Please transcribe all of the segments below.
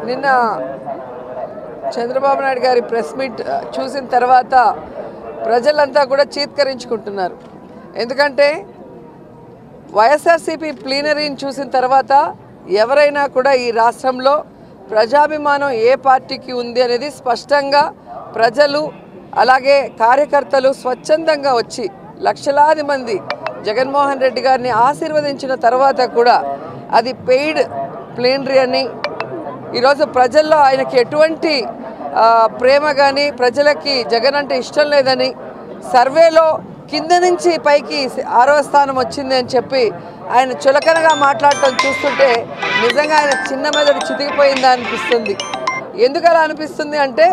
నిన్న చంద్రబాబు నాయుడు గారి press meet ఆ, చూసిన తర్వాత ప్రజలంతా కూడా చీత్కరించుకుంటున్నారు ఎందుకంటే వైఎస్ఆర్సీపీ ప్లీనరీని చూసిన తర్వాత ఎవరైనా కూడా ఈ రాష్ట్రంలో ప్రజాభిమానం ఏ పార్టీకి ఉంది అనేది స్పష్టంగా ప్రజలు అలాగే కార్యకర్తలు స్వచ్ఛందంగా వచ్చి లక్షలాది మంది జగన్మోహన్ రెడ్డి గారిని ఆశీర్వదించిన తర్వాత కూడా అది పెయిడ్ ప్లీనరీ అని ఈరోజు ప్రజల్లో ఆయనకి ఎటువంటి ఆ, ప్రేమ కానీ ప్రజలకి జగన్ అంటే ఇష్టం లేదని సర్వేలో కింద నుంచి పైకి ఆరో స్థానం వచ్చింది అని చెప్పి ఆయన చులకనగా మాట్లాడటం చూస్తుంటే నిజంగా ఆయన చిన్న మెదడు చితికిపోయిందా అనిపిస్తుంది ఎందుకు అలా అనిపిస్తుంది అంటే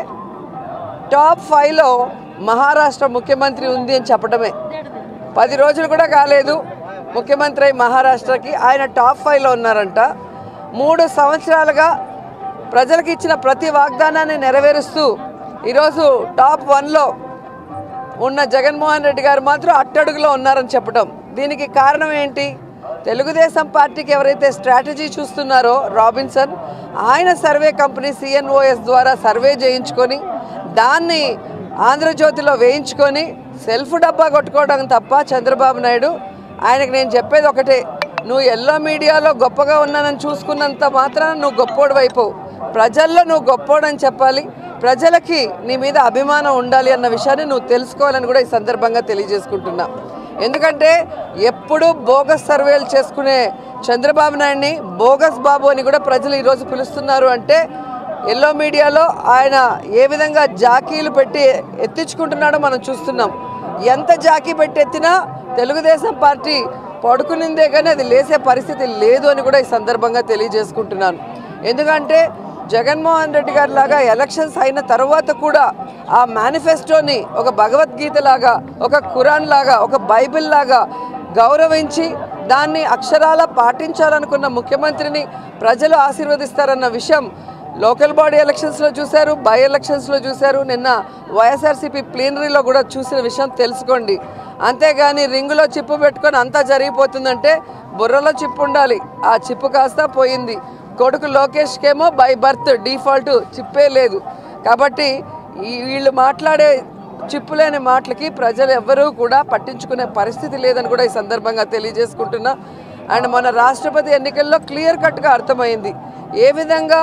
టాప్ ఫైవ్లో మహారాష్ట్ర ముఖ్యమంత్రి ఉంది అని చెప్పడమే పది రోజులు కూడా కాలేదు ముఖ్యమంత్రి అయి మహారాష్ట్రకి ఆయన టాప్ ఫైవ్లో ఉన్నారంట మూడు సంవత్సరాలుగా ప్రజలకు ఇచ్చిన ప్రతి వాగ్దానాన్ని నెరవేరుస్తూ ఈరోజు టాప్ వన్లో ఉన్న జగన్మోహన్ రెడ్డి గారు మాత్రం అట్టడుగులో ఉన్నారని చెప్పడం దీనికి కారణం ఏంటి తెలుగుదేశం పార్టీకి ఎవరైతే స్ట్రాటజీ చూస్తున్నారో రాబిన్సన్ ఆయన సర్వే కంపెనీ సిఎన్ఓఎస్ ద్వారా సర్వే చేయించుకొని దాన్ని ఆంధ్రజ్యోతిలో వేయించుకొని సెల్ఫ్ డబ్బా కొట్టుకోవడం తప్ప చంద్రబాబు నాయుడు ఆయనకు నేను చెప్పేది ఒకటే నువ్వు ఎల్లో మీడియాలో గొప్పగా ఉన్నానని చూసుకున్నంత మాత్రాన నువ్వు గొప్పోడు అయిపోవు ప్రజల్లో నువ్వు గొప్పోడని చెప్పాలి ప్రజలకి నీ మీద అభిమానం ఉండాలి అన్న విషయాన్ని నువ్వు తెలుసుకోవాలని కూడా ఈ సందర్భంగా తెలియజేసుకుంటున్నా ఎందుకంటే ఎప్పుడు బోగస్ సర్వేలు చేసుకునే చంద్రబాబు నాయుడిని బోగస్ బాబు అని కూడా ప్రజలు ఈరోజు పిలుస్తున్నారు అంటే ఎల్లో మీడియాలో ఆయన ఏ విధంగా జాకీలు పెట్టి ఎత్తించుకుంటున్నాడో మనం చూస్తున్నాం ఎంత జాకీ పెట్టి ఎత్తినా తెలుగుదేశం పార్టీ పడుకునిందే కానీ అది లేసే పరిస్థితి లేదు అని కూడా ఈ సందర్భంగా తెలియజేసుకుంటున్నాను ఎందుకంటే జగన్మోహన్ రెడ్డి గారి లాగా ఎలక్షన్స్ అయిన తర్వాత కూడా ఆ మేనిఫెస్టోని ఒక భగవద్గీత లాగా ఒక ఖురాన్ లాగా ఒక బైబిల్ లాగా గౌరవించి దాన్ని అక్షరాల పాటించాలనుకున్న ముఖ్యమంత్రిని ప్రజలు ఆశీర్వదిస్తారన్న విషయం లోకల్ బాడీ ఎలక్షన్స్లో చూశారు బై ఎలక్షన్స్లో చూశారు నిన్న వైఎస్ఆర్సీపీ ప్లీనరీలో కూడా చూసిన విషయం తెలుసుకోండి అంతేగాని రింగులో చిప్పు పెట్టుకొని అంతా జరిగిపోతుందంటే బుర్రలో చిప్పు ఉండాలి ఆ చిప్పు కాస్త పోయింది కొడుకు లోకేష్కేమో బై బర్త్ డిఫాల్ట్ చిప్పే లేదు కాబట్టి ఈ వీళ్ళు మాట్లాడే చిప్పులేని మాటలకి ప్రజలు ఎవ్వరూ కూడా పట్టించుకునే పరిస్థితి లేదని కూడా ఈ సందర్భంగా తెలియజేసుకుంటున్నా అండ్ మన రాష్ట్రపతి ఎన్నికల్లో క్లియర్ కట్గా అర్థమైంది ఏ విధంగా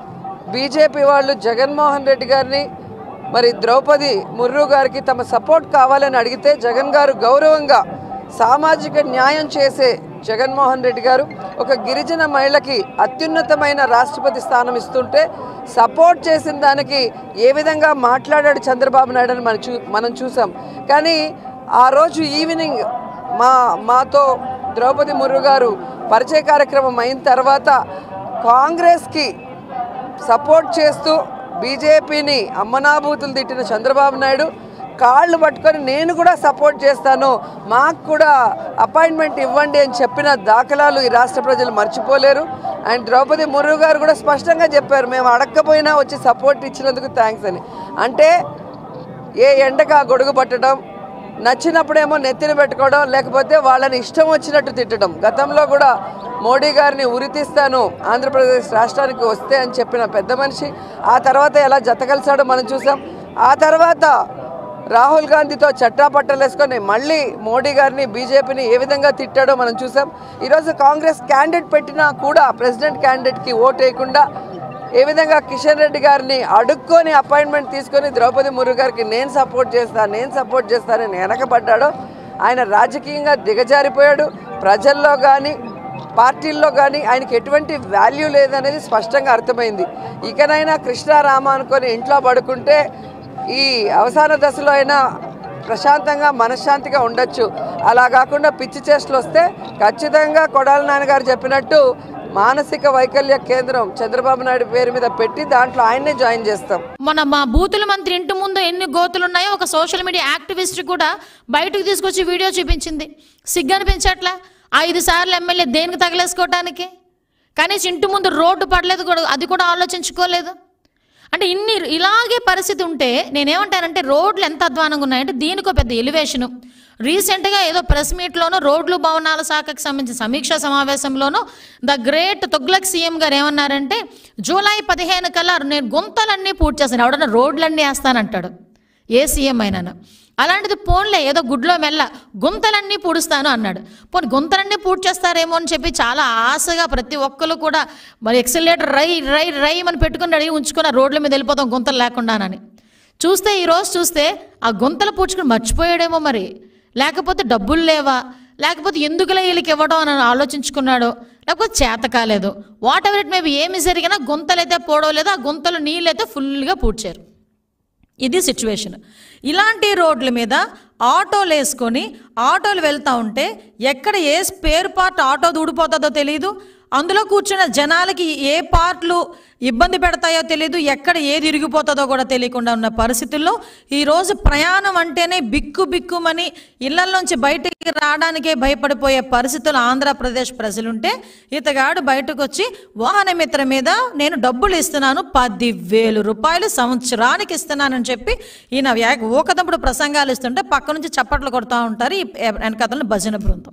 బీజేపీ వాళ్ళు జగన్మోహన్ రెడ్డి గారిని మరి ద్రౌపది ముర్రు గారికి తమ సపోర్ట్ కావాలని అడిగితే జగన్ గారు గౌరవంగా సామాజిక న్యాయం చేసే జగన్మోహన్ రెడ్డి గారు ఒక గిరిజన మహిళకి అత్యున్నతమైన రాష్ట్రపతి స్థానం ఇస్తుంటే సపోర్ట్ చేసిన దానికి ఏ విధంగా మాట్లాడాడు చంద్రబాబు నాయుడు అని మనం చూ మనం చూసాం కానీ ఆ రోజు ఈవినింగ్ మా మాతో ద్రౌపది ముర్రు గారు పరిచయ కార్యక్రమం అయిన తర్వాత కాంగ్రెస్కి సపోర్ట్ చేస్తూ బీజేపీని అమ్మనాభూతులు తిట్టిన చంద్రబాబు నాయుడు కాళ్ళు పట్టుకొని నేను కూడా సపోర్ట్ చేస్తాను మాకు కూడా అపాయింట్మెంట్ ఇవ్వండి అని చెప్పిన దాఖలాలు ఈ రాష్ట్ర ప్రజలు మర్చిపోలేరు అండ్ ద్రౌపది ముర్రు గారు కూడా స్పష్టంగా చెప్పారు మేము అడగకపోయినా వచ్చి సపోర్ట్ ఇచ్చినందుకు థ్యాంక్స్ అని అంటే ఏ ఎండకు ఆ గొడుగు పట్టడం నచ్చినప్పుడేమో నెత్తిన పెట్టుకోవడం లేకపోతే వాళ్ళని ఇష్టం వచ్చినట్టు తిట్టడం గతంలో కూడా మోడీ గారిని ఉరితీస్తాను ఆంధ్రప్రదేశ్ రాష్ట్రానికి వస్తే అని చెప్పిన పెద్ద మనిషి ఆ తర్వాత ఎలా జతకలిసాడో మనం చూసాం ఆ తర్వాత రాహుల్ గాంధీతో చట్టాపట్టలేసుకొని మళ్ళీ మోడీ గారిని బీజేపీని ఏ విధంగా తిట్టాడో మనం చూసాం ఈరోజు కాంగ్రెస్ క్యాండిడేట్ పెట్టినా కూడా ప్రెసిడెంట్ క్యాండిడేట్కి ఓటు వేయకుండా ఏ విధంగా కిషన్ రెడ్డి గారిని అడుక్కొని అపాయింట్మెంట్ తీసుకొని ద్రౌపది ముర్రు గారికి నేను సపోర్ట్ చేస్తాను నేను సపోర్ట్ చేస్తానని వెనకబడ్డాడో ఆయన రాజకీయంగా దిగజారిపోయాడు ప్రజల్లో కానీ పార్టీల్లో కానీ ఆయనకి ఎటువంటి వాల్యూ లేదనేది స్పష్టంగా అర్థమైంది ఇకనైనా కృష్ణారామ అనుకొని ఇంట్లో పడుకుంటే ఈ అవసాన దశలో అయినా ప్రశాంతంగా మనశ్శాంతిగా ఉండొచ్చు అలా కాకుండా పిచ్చి చేష్టలు వస్తే ఖచ్చితంగా కొడాలి నాన్నగారు చెప్పినట్టు మానసిక వైకల్య కేంద్రం చంద్రబాబు నాయుడు పేరు మీద పెట్టి దాంట్లో ఆయన్నే జాయిన్ చేస్తాం మన మా బూతుల మంత్రి ఇంటి ముందు ఎన్ని గోతులు ఉన్నాయో ఒక సోషల్ మీడియా యాక్టివిస్ట్ కూడా బయటకు తీసుకొచ్చి వీడియో చూపించింది సిగ్గు అనిపించట్లా ఐదు సార్లు ఎమ్మెల్యే దేనికి తగిలేసుకోవటానికి కనీసం ఇంటి ముందు రోడ్డు పడలేదు కూడా అది కూడా ఆలోచించుకోలేదు అంటే ఇన్ని ఇలాగే పరిస్థితి ఉంటే నేనేమంటానంటే రోడ్లు ఎంత అధ్వానంగా ఉన్నాయంటే దీనికి పెద్ద ఎలివేషను రీసెంట్గా ఏదో ప్రెస్ మీట్లోనో రోడ్లు భవనాల శాఖకు సంబంధించిన సమీక్షా సమావేశంలోనూ ద గ్రేట్ తొగ్లక్ సీఎం గారు ఏమన్నారంటే జూలై పదిహేను కల్లా నేను గుంతలన్నీ పూర్తి చేస్తాను ఎవడన్నా రోడ్లన్నీ వేస్తానంటాడు ఏ సీఎం అయినా అలాంటిది పోన్లే ఏదో గుడ్లో మెల్ల గుంతలన్నీ పూడుస్తాను అన్నాడు పోనీ గుంతలన్నీ పూర్తి చేస్తారేమో అని చెప్పి చాలా ఆశగా ప్రతి ఒక్కరు కూడా మరి ఎక్సలేటర్ రై రై రై అని పెట్టుకుని రెడీ ఉంచుకున్న రోడ్ల మీద వెళ్ళిపోతాం గుంతలు లేకుండానని చూస్తే ఈరోజు చూస్తే ఆ గుంతలు పూడ్చుకుని మర్చిపోయాడేమో మరి లేకపోతే డబ్బులు లేవా లేకపోతే ఎందుకులే వీళ్ళకి ఇవ్వడం అని ఆలోచించుకున్నాడో లేకపోతే చేత కాలేదు వాట్ ఎవర్ ఇట్ మేబీ ఏమి జరిగినా గుంతలైతే పోవడం ఆ గుంతలు నీళ్ళైతే ఫుల్గా పూడ్చారు ఇది సిచ్యువేషన్ ఇలాంటి రోడ్ల మీద ఆటోలు వేసుకొని ఆటోలు వెళ్తూ ఉంటే ఎక్కడ ఏ స్పేర్ పార్ట్ ఆటో ఊడిపోతుందో తెలియదు అందులో కూర్చున్న జనాలకి ఏ పార్ట్లు ఇబ్బంది పెడతాయో తెలియదు ఎక్కడ ఏది ఇరిగిపోతుందో కూడా తెలియకుండా ఉన్న పరిస్థితుల్లో ఈరోజు ప్రయాణం అంటేనే బిక్కు బిక్కుమని ఇళ్లలోంచి బయటికి రావడానికే భయపడిపోయే పరిస్థితులు ఆంధ్రప్రదేశ్ ప్రజలుంటే ఇతగాడు బయటకు వచ్చి వాహన మిత్ర మీద నేను డబ్బులు ఇస్తున్నాను పదివేలు రూపాయలు సంవత్సరానికి ఇస్తున్నానని చెప్పి ఈయన వ్యా- ఊకదంపుడు ప్రసంగాలు ఇస్తుంటే పక్క నుంచి చప్పట్లు కొడతా ఉంటారు ఈ వెనకతలను భజన బృందం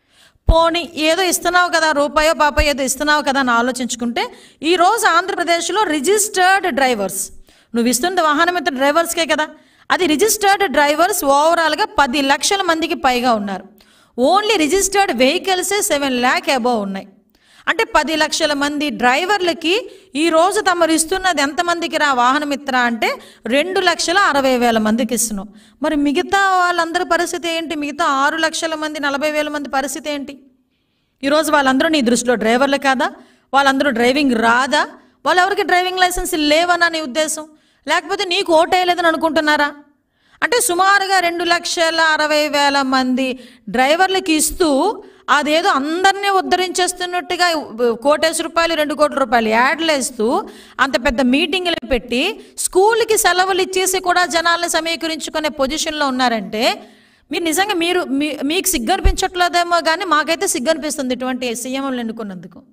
పోనీ ఏదో ఇస్తున్నావు కదా రూపాయో పాపో ఏదో ఇస్తున్నావు కదా అని ఆలోచించుకుంటే ఈరోజు ఆంధ్రప్రదేశ్లో రిజిస్టర్డ్ డ్రైవర్స్ నువ్వు ఇస్తుంది వాహనం మీద డ్రైవర్స్కే కదా అది రిజిస్టర్డ్ డ్రైవర్స్ ఓవరాల్గా పది లక్షల మందికి పైగా ఉన్నారు ఓన్లీ రిజిస్టర్డ్ వెహికల్సే సెవెన్ ల్యాక్ అబోవ్ ఉన్నాయి అంటే పది లక్షల మంది డ్రైవర్లకి ఈ రోజు తమరు ఇస్తున్నది ఎంతమందికి రా వాహనమిత్ర అంటే రెండు లక్షల అరవై వేల మందికి ఇస్తున్నాం మరి మిగతా వాళ్ళందరి పరిస్థితి ఏంటి మిగతా ఆరు లక్షల మంది నలభై వేల మంది పరిస్థితి ఏంటి ఈరోజు వాళ్ళందరూ నీ దృష్టిలో డ్రైవర్లు కాదా వాళ్ళందరూ డ్రైవింగ్ రాదా వాళ్ళు ఎవరికి డ్రైవింగ్ లైసెన్స్ లేవనా నీ ఉద్దేశం లేకపోతే నీకు ఓటేయలేదని అనుకుంటున్నారా అంటే సుమారుగా రెండు లక్షల అరవై వేల మంది డ్రైవర్లకి ఇస్తూ అదేదో అందరినీ ఉద్ధరించేస్తున్నట్టుగా కోటేసి రూపాయలు రెండు కోట్ల రూపాయలు యాడ్లు వేస్తూ అంత పెద్ద మీటింగ్లు పెట్టి స్కూల్కి సెలవులు ఇచ్చేసి కూడా జనాల్ని సమీకరించుకునే పొజిషన్లో ఉన్నారంటే మీరు నిజంగా మీరు మీ- మీకు సిగ్గు అనిపించట్లేదేమో కానీ మాకైతే సిగ్గు అనిపిస్తుంది ఇటువంటి సీఎంలు ఎన్నుకున్నందుకు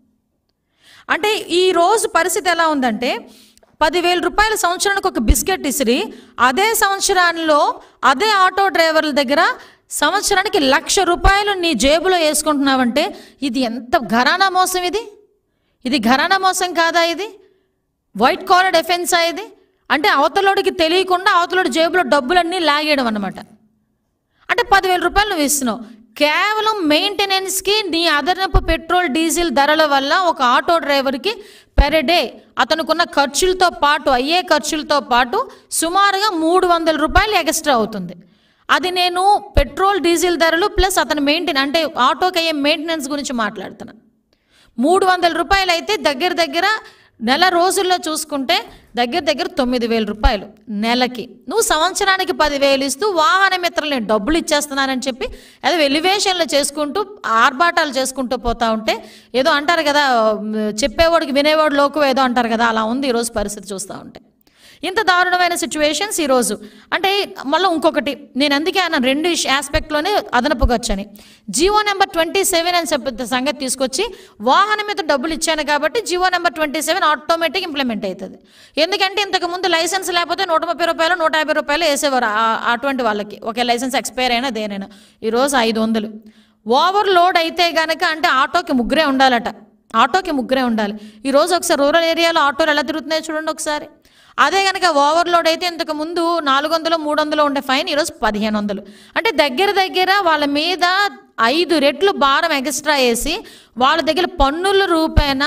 అంటే ఈ రోజు పరిస్థితి ఎలా ఉందంటే పదివేల రూపాయల సంవత్సరానికి ఒక బిస్కెట్ ఇసిరి అదే సంవత్సరాల్లో అదే ఆటో డ్రైవర్ల దగ్గర సంవత్సరానికి లక్ష రూపాయలు నీ జేబులో వేసుకుంటున్నావంటే ఇది ఎంత ఘరానా మోసం ఇది ఇది ఘరానా మోసం కాదా ఇది వైట్ కాలర్ డిఫెన్సా ఇది అంటే అవతలోడికి తెలియకుండా అవతలోడి జేబులో డబ్బులన్నీ లాగేయడం అన్నమాట అంటే పదివేల రూపాయలు నువ్వు ఇస్తున్నావు కేవలం మెయింటెనెన్స్కి నీ అదనపు పెట్రోల్ డీజిల్ ధరల వల్ల ఒక ఆటో డ్రైవర్కి పెర్ డే అతనుకున్న ఖర్చులతో పాటు అయ్యే ఖర్చులతో పాటు సుమారుగా మూడు వందల రూపాయలు ఎక్స్ట్రా అవుతుంది అది నేను పెట్రోల్ డీజిల్ ధరలు ప్లస్ అతను మెయింటెన్ అంటే ఆటోకి అయ్యే మెయింటెనెన్స్ గురించి మాట్లాడుతున్నాను మూడు వందల రూపాయలు అయితే దగ్గర దగ్గర నెల రోజుల్లో చూసుకుంటే దగ్గర దగ్గర తొమ్మిది వేల రూపాయలు నెలకి నువ్వు సంవత్సరానికి పదివేలు ఇస్తూ వాహన మిత్రులు నేను డబ్బులు ఇచ్చేస్తున్నానని చెప్పి ఏదో ఎలివేషన్లు చేసుకుంటూ ఆర్భాటాలు చేసుకుంటూ పోతా ఉంటే ఏదో అంటారు కదా చెప్పేవాడికి వినేవాడు లోకు ఏదో అంటారు కదా అలా ఉంది ఈరోజు పరిస్థితి చూస్తూ ఉంటే ఇంత దారుణమైన సిచ్యువేషన్స్ ఈరోజు అంటే మళ్ళీ ఇంకొకటి నేను అందుకే అన్న రెండు ఆస్పెక్ట్లోనే అదనపు ఖర్చని జియో నెంబర్ ట్వంటీ సెవెన్ అని చెప్పి సంగతి తీసుకొచ్చి వాహనం మీద డబ్బులు ఇచ్చాను కాబట్టి Jio number twenty seven automatic implement అవుతుంది ఎందుకంటే ఇంతకు ముందు లైసెన్స్ లేకపోతే నూట ముప్పై రూపాయలు నూట యాభై రూపాయలు వేసేవారు ఆ- అటువంటి వాళ్ళకి ఒకే లైసెన్స్ ఎక్స్పైర్ అయినా దేనైనా ఈరోజు ఐదు వందలు ఓవర్ లోడ్ అయితే గనక అంటే ఆటోకి ముగ్గురే ఉండాలట ఆటోకి ముగ్గురే ఉండాలి ఈరోజు ఒకసారి రూరల్ ఏరియాలో ఆటోలు ఎలా తిరుగుతున్నాయో చూడండి ఒకసారి అదే కనుక ఓవర్లోడ్ అయితే ఇంతకు ముందు నాలుగు వందలు మూడు వందలు ఉండే ఫైన్ ఈరోజు పదిహేను వందలు అంటే దగ్గర దగ్గర వాళ్ళ మీద ఐదు రెట్లు భారం ఎక్స్ట్రా వేసి వాళ్ళ దగ్గర పన్నుల రూపేణ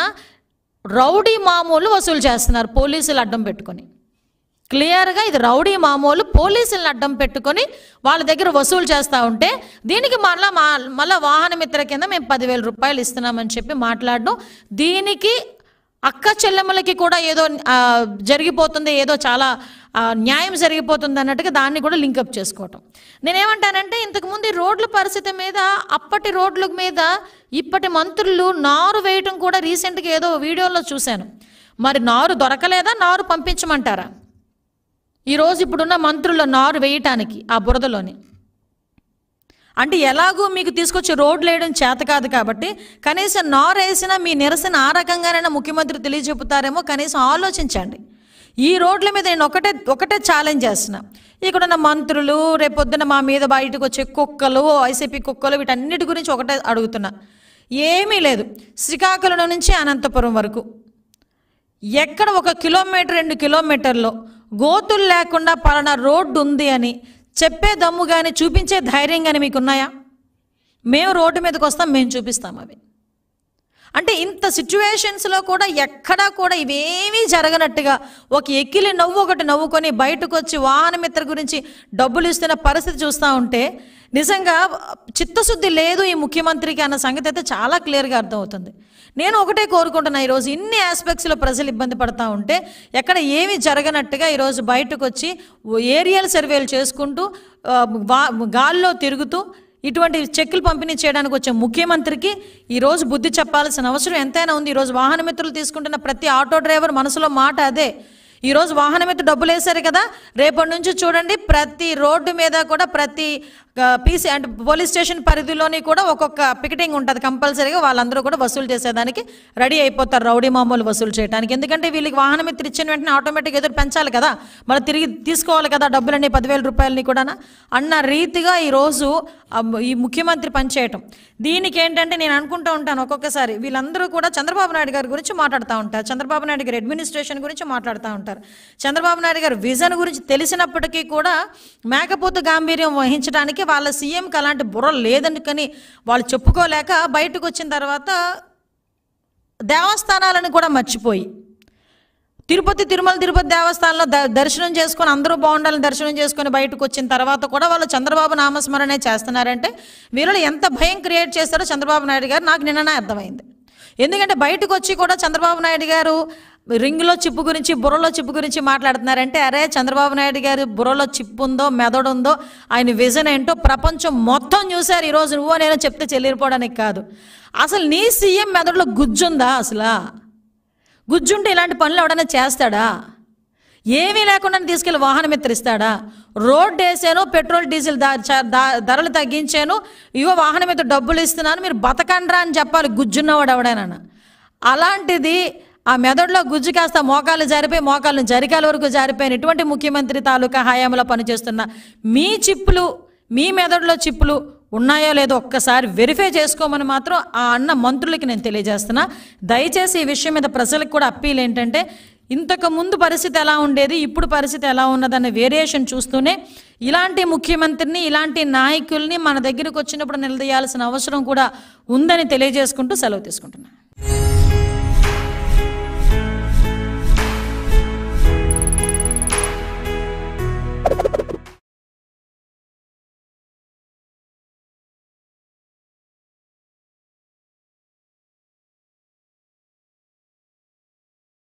రౌడీ మామూలు వసూలు చేస్తున్నారు పోలీసులు అడ్డం పెట్టుకొని క్లియర్గా ఇది రౌడీ మామూలు పోలీసులను అడ్డం పెట్టుకొని వాళ్ళ దగ్గర వసూలు చేస్తూ ఉంటే దీనికి మళ్ళా మా మళ్ళా వాహన మిత్ర కింద మేము పదివేల రూపాయలు ఇస్తున్నామని చెప్పి మాట్లాడడం దీనికి అక్క చెల్లెమ్మలకి కూడా ఏదో ఆ, జరిగిపోతుంది ఏదో చాలా ఆ, న్యాయం జరిగిపోతుంది అన్నట్టుగా దాన్ని కూడా లింకప్ చేసుకోవటం నేనేమంటానంటే ఇంతకుముందు ఈ రోడ్ల పరిస్థితి మీద అప్పటి రోడ్ల మీద ఇప్పటి మంత్రులు నారు వేయటం కూడా రీసెంట్గా ఏదో వీడియోలో చూశాను మరి నారు దొరకలేదా నారు పంపించమంటారా ఈరోజు ఇప్పుడున్న మంత్రుల నారు వేయటానికి ఆ బురదలోని అంటే ఎలాగూ మీకు తీసుకొచ్చి రోడ్లు వేయడం చేత కాదు కాబట్టి కనీసం నారు వేసినా మీ నిరసన ఆ రకంగానైనా ముఖ్యమంత్రి తెలియజెప్పుతారేమో కనీసం ఆలోచించండి ఈ రోడ్ల మీద నేను ఒకటే ఒకటే ఛాలెంజ్ చేస్తున్నా ఇక్కడ ఉన్న మంత్రులు రేపొద్దున మా మీద బయటకు వచ్చే కుక్కలు వైసీపీ కుక్కలు వీటన్నిటి గురించి ఒకటే అడుగుతున్నా ఏమీ లేదు శ్రీకాకుళం నుంచి అనంతపురం వరకు ఎక్కడ ఒక కిలోమీటర్ రెండు కిలోమీటర్లో గోతులు లేకుండా పలానా రోడ్డు ఉంది అని చెప్పే దమ్ము కానీ చూపించే ధైర్యం కానీ మీకున్నాయా మేము రోడ్డు మీదకి వస్తాం మేము చూపిస్తాం అవి అంటే ఇంత సిచ్యువేషన్స్లో కూడా ఎక్కడా కూడా ఇవేమీ జరగనట్టుగా ఒక ఎక్కిలి నవ్వు ఒకటి నవ్వుకొని బయటకు వచ్చి వాహనమిత్ర గురించి డబ్బులు ఇస్తున్న పరిస్థితి చూస్తూ ఉంటే నిజంగా చిత్తశుద్ధి లేదు ఈ ముఖ్యమంత్రికి అన్న సంగతి అయితే చాలా క్లియర్గా అర్థమవుతుంది నేను ఒకటే కోరుకుంటున్నా ఈరోజు ఇన్ని ఆస్పెక్ట్స్లో ప్రజలు ఇబ్బంది పడతా ఉంటే ఎక్కడ ఏమీ జరగనట్టుగా ఈరోజు బయటకు వచ్చి ఏరియల్ సర్వేలు చేసుకుంటూ ఆ, వా- గాల్లో తిరుగుతూ ఇటువంటి చెక్కులు పంపిణీ చేయడానికి వచ్చే ముఖ్యమంత్రికి ఈరోజు బుద్ధి చెప్పాల్సిన అవసరం ఎంతైనా ఉంది ఈరోజు వాహన మిత్రులు తీసుకుంటున్న ప్రతి ఆటో డ్రైవర్ మనసులో మాట అదే ఈరోజు వాహన మిత్రులు డబ్బులు వేశారు కదా రేపటి నుంచి చూడండి ప్రతి రోడ్డు మీద కూడా ప్రతి పీసీ అంటే పోలీస్ స్టేషన్ పరిధిలోని కూడా ఒక్కొక్క పికెటింగ్ ఉంటుంది కంపల్సరీగా వాళ్ళందరూ కూడా వసూలు చేసేదానికి రెడీ అయిపోతారు రౌడీ మామూలు వసూలు చేయడానికి ఎందుకంటే వీళ్ళకి వాహనం మిత్రులు ఇచ్చిన వెంటనే ఆటోమేటిక్ ఎదురు పెంచాలి కదా మళ్ళీ తిరిగి తీసుకోవాలి కదా డబ్బులన్నీ పదివేల రూపాయలని కూడా అన్న రీతిగా ఈరోజు ఆ ఈ ముఖ్యమంత్రి పనిచేయటం దీనికి ఏంటంటే నేను అనుకుంటూ ఉంటాను ఒక్కొక్కసారి వీళ్ళందరూ కూడా చంద్రబాబు నాయుడు గారి గురించి మాట్లాడుతూ ఉంటారు చంద్రబాబు నాయుడు గారి అడ్మినిస్ట్రేషన్ గురించి మాట్లాడుతూ ఉంటారు చంద్రబాబు నాయుడు గారి విజన్ గురించి తెలిసినప్పటికీ కూడా మేకపోతు గాంభీర్యం వహించడానికి వాళ్ళ సీఎంకి అలాంటి బుర్ర లేదనుకని వాళ్ళు చెప్పుకోలేక బయటకు వచ్చిన తర్వాత దేవస్థానాలను కూడా మర్చిపోయి తిరుపతి తిరుమల తిరుపతి దేవస్థానంలో ద దర్శనం చేసుకొని అందరూ బాగుండాలని దర్శనం చేసుకొని బయటకు వచ్చిన తర్వాత కూడా వాళ్ళు చంద్రబాబు నామస్మరణే చేస్తున్నారంటే వీళ్ళు ఎంత భయం క్రియేట్ చేస్తారో చంద్రబాబు నాయుడు గారు నాకు నిన్ననే అర్థమైంది ఎందుకంటే బయటకు వచ్చి కూడా చంద్రబాబు నాయుడు గారు రింగులో చిప్పు గురించి బుర్రలో చిప్పు గురించి మాట్లాడుతున్నారంటే అరే చంద్రబాబు నాయుడు గారు బుర్రలో చిప్పు ఉందో మెదడు ఉందో ఆయన విజన్ ఏంటో ప్రపంచం మొత్తం చూశారు ఈరోజు నువ్వో నేను చెప్తే చెల్లిపోవడానికి కాదు అసలు నీ సీఎం మెదడులో గుజ్జుందా అసలు గుజ్జుంటే ఇలాంటి పనులు ఎవడన్నా చేస్తాడా ఏమీ లేకుండా తీసుకెళ్ళి వాహనం ఎత్తరిస్తాడా రోడ్ వేసాను పెట్రోల్ డీజిల్ దా- చ- దా- ధరలు తగ్గించాను ఇగో వాహనం మీద డబ్బులు ఇస్తున్నాను మీరు బతకండ్రా అని చెప్పాలి గుజ్జున్నవాడు ఎవడైనా అలాంటిది ఆ మెదడులో గుజ్జు కాస్త మోకాలు జారిపోయి మోకాళ్ళు జరికాల వరకు జారిపోయిన ఇటువంటి ముఖ్యమంత్రి తాలూకా హయాంలో పనిచేస్తున్న మీ చిప్పులు మీ మెదడులో చిప్పులు ఉన్నాయో లేదో ఒక్కసారి వెరిఫై చేసుకోమని మాత్రం ఆ అన్న మంత్రులకి నేను తెలియజేస్తున్నా దయచేసి ఈ విషయం మీద ప్రజలకు కూడా అప్పీల్ ఏంటంటే ఇంతకు ముందు పరిస్థితి ఎలా ఉండేది ఇప్పుడు పరిస్థితి ఎలా ఉన్నదన్న వేరియేషన్ చూస్తూనే ఇలాంటి ముఖ్యమంత్రిని ఇలాంటి నాయకుల్ని మన దగ్గరకు వచ్చినప్పుడు నిలదీయాల్సిన అవసరం కూడా ఉందని తెలియజేసుకుంటూ సెలవు తీసుకుంటున్నాను